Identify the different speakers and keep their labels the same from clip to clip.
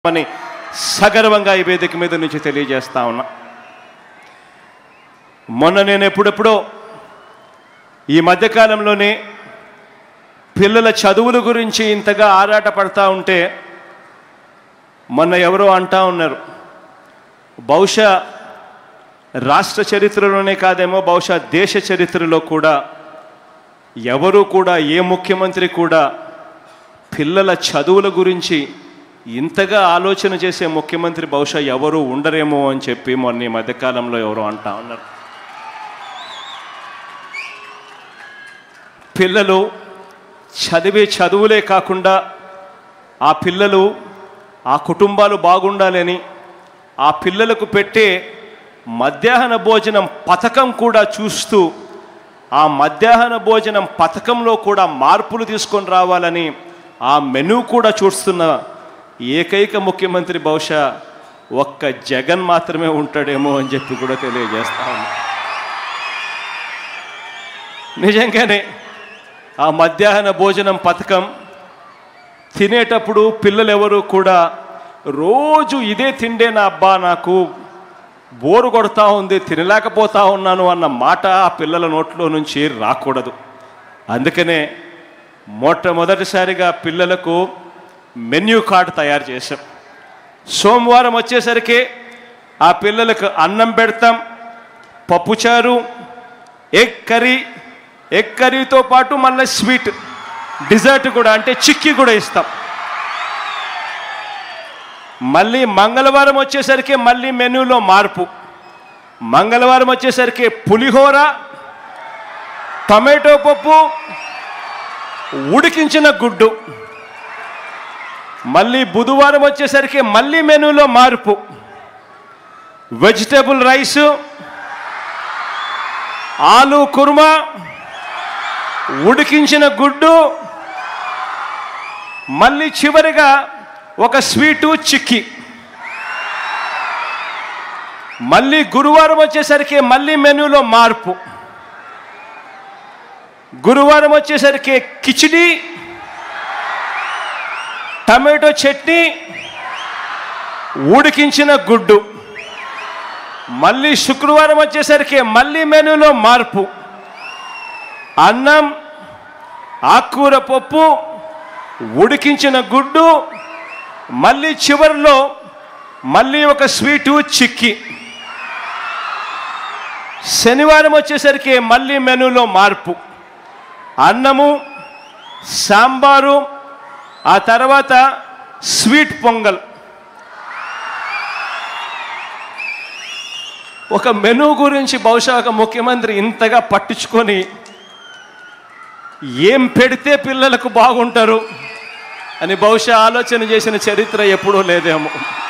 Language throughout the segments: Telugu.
Speaker 1: అని సగర్వంగా ఈ వేదిక మీద నుంచి తెలియజేస్తా ఉన్నా మొన్న నేను ఎప్పుడెప్పుడో ఈ మధ్యకాలంలోనే పిల్లల చదువుల గురించి ఇంతగా ఆరాట పడతా ఉంటే మొన్న ఎవరో అంటా ఉన్నారు బహుశా రాష్ట్ర చరిత్రలోనే కాదేమో బహుశా దేశ చరిత్రలో కూడా ఎవరు కూడా ఏ ముఖ్యమంత్రి కూడా పిల్లల చదువుల గురించి ఇంతగా ఆలోచన చేసే ముఖ్యమంత్రి బహుశా ఎవరు ఉండరేమో అని చెప్పి మొన్న ఈ మధ్యకాలంలో ఎవరో అంటా ఉన్నారు పిల్లలు చదివే చదువులే కాకుండా ఆ పిల్లలు ఆ కుటుంబాలు బాగుండాలని ఆ పిల్లలకు పెట్టే మధ్యాహ్న భోజనం పథకం కూడా చూస్తూ ఆ మధ్యాహ్న భోజనం పథకంలో కూడా మార్పులు తీసుకొని రావాలని ఆ మెనూ కూడా చూస్తున్న ఏకైక ముఖ్యమంత్రి బహుశా ఒక్క జగన్ మాత్రమే ఉంటాడేమో అని చెప్పి కూడా తెలియజేస్తా ఉన్నా నిజంగానే ఆ మధ్యాహ్న భోజనం పథకం తినేటప్పుడు పిల్లలు ఎవరు కూడా రోజు ఇదే తిండే నా అబ్బా నాకు బోరు కొడతా ఉంది తినలేకపోతా ఉన్నాను అన్న మాట ఆ పిల్లల నోట్లో నుంచి రాకూడదు అందుకనే మొట్టమొదటిసారిగా పిల్లలకు మెన్యూ కార్డు తయారు చేశాం సోమవారం వచ్చేసరికి ఆ పిల్లలకు అన్నం పెడతాం పప్పుచారు ఎగ్ కర్రీ ఎగ్ కర్రీతో పాటు మళ్ళీ స్వీట్ డిజర్ట్ కూడా అంటే చిక్కీ కూడా ఇస్తాం మళ్ళీ మంగళవారం వచ్చేసరికి మళ్ళీ మెనూలో మార్పు మంగళవారం వచ్చేసరికి పులిహోర టమాటో పప్పు ఉడికించిన గుడ్డు మళ్ళీ బుధవారం వచ్చేసరికి మళ్ళీ మెనూలో మార్పు వెజిటేబుల్ రైసు ఆలు కుర్మా ఉడికించిన గుడ్డు మళ్ళీ చివరిగా ఒక స్వీటు చిక్కి మళ్ళీ గురువారం వచ్చేసరికి మళ్ళీ మెనూలో మార్పు గురువారం వచ్చేసరికి కిచిడి టమాటో చట్నీ ఉడికించిన గుడ్డు మళ్ళీ శుక్రవారం వచ్చేసరికి మళ్ళీ మెనూలో మార్పు అన్నం ఆకుకూర పప్పు ఉడికించిన గుడ్డు మళ్ళీ చివరిలో మళ్ళీ ఒక స్వీటు చిక్కి శనివారం వచ్చేసరికి మళ్ళీ మెనూలో మార్పు అన్నము సాంబారు ఆ తర్వాత స్వీట్ పొంగల్ ఒక మెనూ గురించి బహుశా ఒక ముఖ్యమంత్రి ఇంతగా పట్టించుకొని ఏం పెడితే పిల్లలకు బాగుంటారు అని బహుశా ఆలోచన చేసిన చరిత్ర ఎప్పుడూ లేదేమో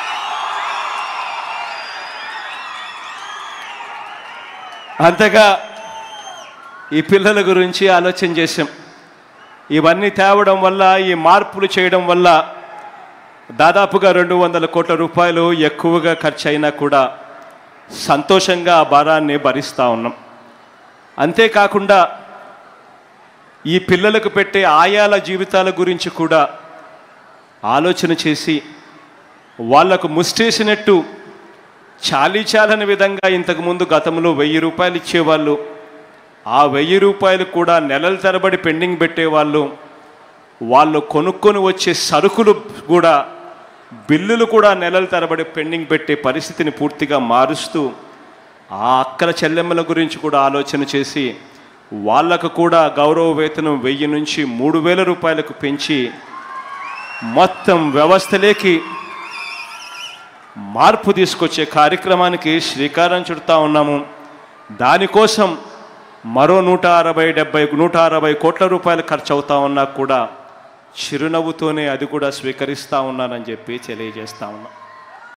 Speaker 1: అంతగా ఈ పిల్లల గురించి ఆలోచన చేశాం ఇవన్నీ తేవడం వల్ల ఈ మార్పులు చేయడం వల్ల దాదాపుగా రెండు వందల కోట్ల రూపాయలు ఎక్కువగా ఖర్చు అయినా కూడా సంతోషంగా ఆ భారాన్ని భరిస్తూ ఉన్నాం అంతేకాకుండా ఈ పిల్లలకు పెట్టే ఆయాల జీవితాల గురించి కూడా ఆలోచన చేసి వాళ్లకు ముష్టేసినట్టు చాలీ చాలని విధంగా ఇంతకుముందు గతంలో వెయ్యి రూపాయలు ఇచ్చేవాళ్ళు ఆ వెయ్యి రూపాయలు కూడా నెలల తరబడి పెండింగ్ పెట్టేవాళ్ళు వాళ్ళు కొనుక్కొని వచ్చే సరుకులు కూడా బిల్లులు కూడా నెలల తరబడి పెండింగ్ పెట్టే పరిస్థితిని పూర్తిగా మారుస్తూ ఆ అక్కల చెల్లెమ్మల గురించి కూడా ఆలోచన చేసి వాళ్ళకు కూడా గౌరవ వేతనం వెయ్యి నుంచి మూడు వేల రూపాయలకు పెంచి మొత్తం వ్యవస్థలేకి మార్పు తీసుకొచ్చే కార్యక్రమానికి శ్రీకారం చుడతా ఉన్నాము దానికోసం మరో నూట అరవై డెబ్బై నూట అరవై కోట్ల రూపాయలు ఖర్చు అవుతా ఉన్నా కూడా చిరునవ్వుతోనే అది కూడా స్వీకరిస్తా ఉన్నానని చెప్పి తెలియజేస్తా ఉన్నా